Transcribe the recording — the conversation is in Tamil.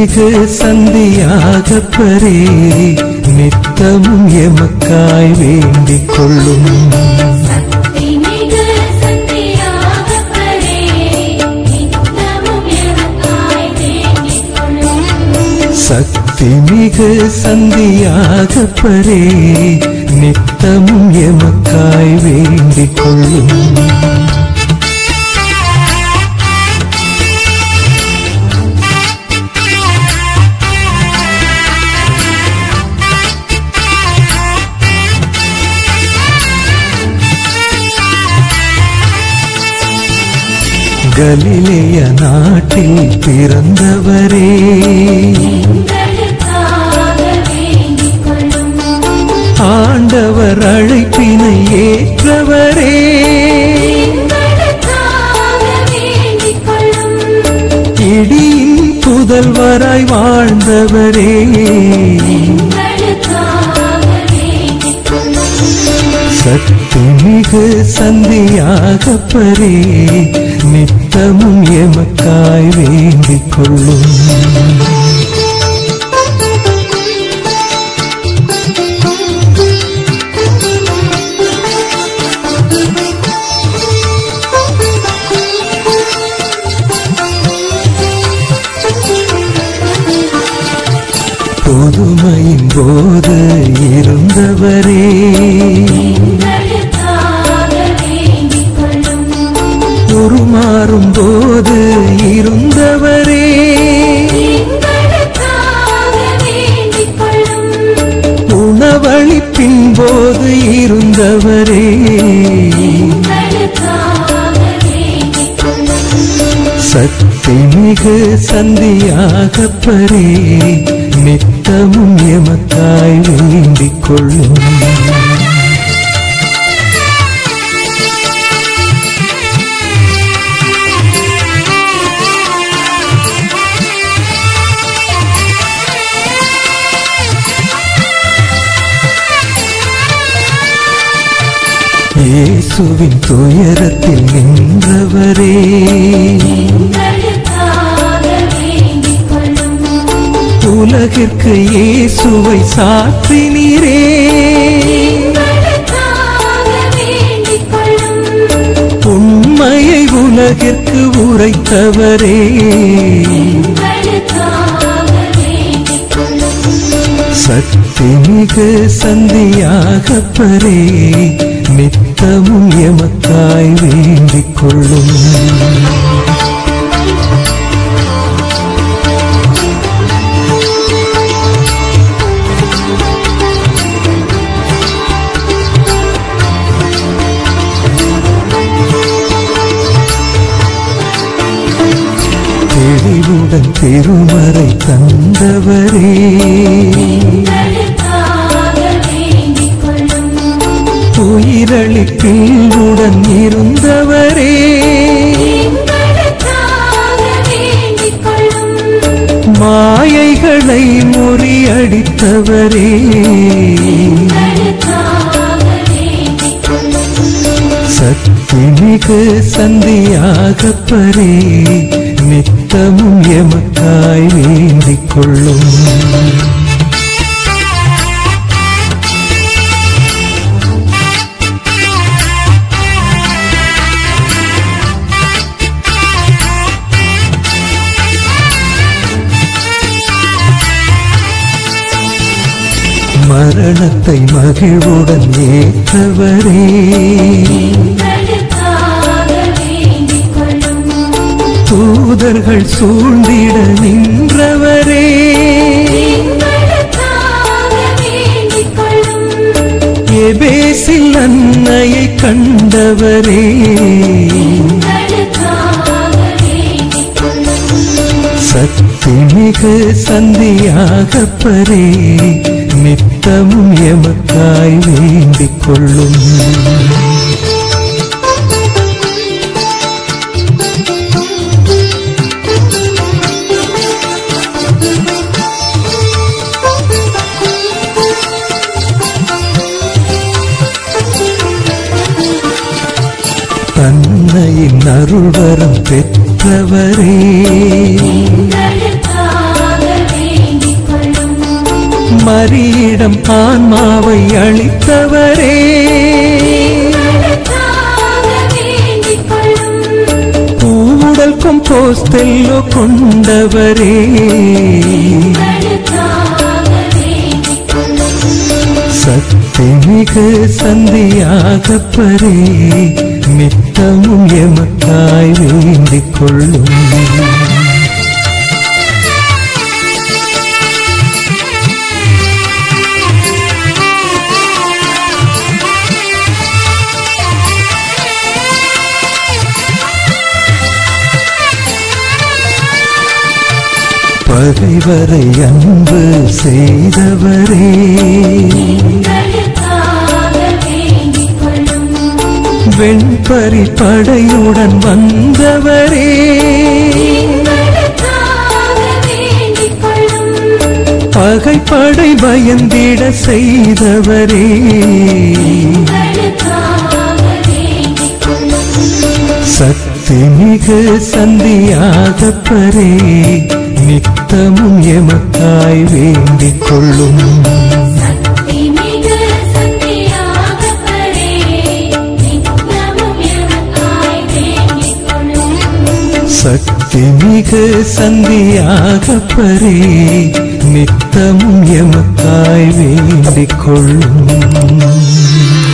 மிகு சந்தியாகப்பரே நித்தமும் எமக்காய் வேண்டிக் கொள்ளும் சக்திமிகு சந்தியாகப்பரே, நித்தமும் எனக்காய் வேண்டிக் கொள்ளும். சக்தி மிகு சந்தியாகப்பரே நித்தமும் எமக்காய் வேண்டிக் கொள்ளும் கலிலேய நாட்டில் பிறந்தவரே எங்களுக்காக வேண்டிக் கொள்ளும். ஆண்டவர் அழைப்பினை ஏற்றவரே எங்களுக்காக வேண்டிக் கொள்ளும். இடியின் புதல்வராய் வாழ்ந்தவரே எங்களுக்காக வேண்டிக் கொள்ளும். சக்தி மிகு சந்தியாகப்பரே நித்தமும் எமக்காய் வேண்டிக் கொள்ளும் புதுமையின் போது இருந்தவரே எங்களுக்காக வேண்டிக் கொள்ளும். உருமாறும் போது இருந்தவரே எங்களுக்காக வேண்டிக் கொள்ளும். உணவளிப்பின் போது இருந்தவரே எங்களுக்காக வேண்டிக் கொள்ளும். சக்தி மிகு சந்தியாகப்பரே நித்தமும் எமக்காய் வேண்டிக் கொள்ளும் இயேசுவின் துயரத்தில் நின்றவரே எங்களுக்காக வேண்டிக் கொள்ளும். உலகிற்கு இயேசுவை சாற்றினீரே எங்களுக்காக வேண்டிக் கொள்ளும். உண்மையை உலகிற்கு உரைத்தவரே எங்களுக்காக வேண்டிக் கொள்ளும். சக்தி மிகு சந்தியாகப்பரே நித்தமும் எமக்காய் வேண்டிக் கொள்ளும் தெளிவுடன் திருமறை தந்தவரே எங்களுக்காக வேண்டிக் கொள்ளும். உயிரளிப்பில்வுடன் இருந்தவரே எங்களுக்காக வேண்டிக் கொள்ளும். மாயைகளை முறியடித்தவரே எங்களுக்காக வேண்டிக் கொள்ளும். சக்தி மிகு சந்தியாகப்பரே நித்தமும் எமக்காய் வேண்டிக் கொள்ளும் மரணத்தை மகிழ்வுடன் ஏற்றவரே எங்களுக்காக வேண்டிக் கொள்ளும். தூதர்கள் சூழ்ந்திட நின்றவரே எங்களுக்காக வேண்டிக் கொள்ளும். எபேசில் அன்னையை கண்டவரே எங்களுக்காக வேண்டிக் கொள்ளும். சக்தி மிகு சந்தியாகப்பரே நித்தமும் எமக்காய் வேண்டிக் கொள்ளும் தன்னையின் அருள்வரம் பெற்றவரே எங்களுக்காக மரியிடம் ஆன்மாவை அளித்தவரே எங்களுக்காக வேண்டிக் கொள்ளும் பூவுடல் கொம்போஸ்தெல்லோ கொண்டவரே எங்களுக்காக வேண்டிக் கொள்ளும் சக்திமிகு சந்தியாகப்பரே நித்தமும் எமக்காய் வேண்டிக் கொள்ளும் பகைவரை அன்பு செய்தவரே எங்களுக்காக வேண்டிக் கொள்ளும் வெண்பரி படையுடன் வந்தவரே எங்களுக்காக வேண்டிக் கொள்ளும் பகைப்படை பயந்திட செய்தவரே எங்களுக்காக வேண்டிக் கொள்ளும் சக்திமிகு சந்தியாகப்பரே நித்தமும் எமக்காய் வேண்டிக் கொள்ளும் சக்திமிகு சந்தியாகப்பரே, நித்தமும் எனக்காய் வேண்டிக் கொள்ளும். சக்திமிகு சந்தியாகப்பரே நித்தமும் எமக்காய் வேண்டிக் கொள்ளும்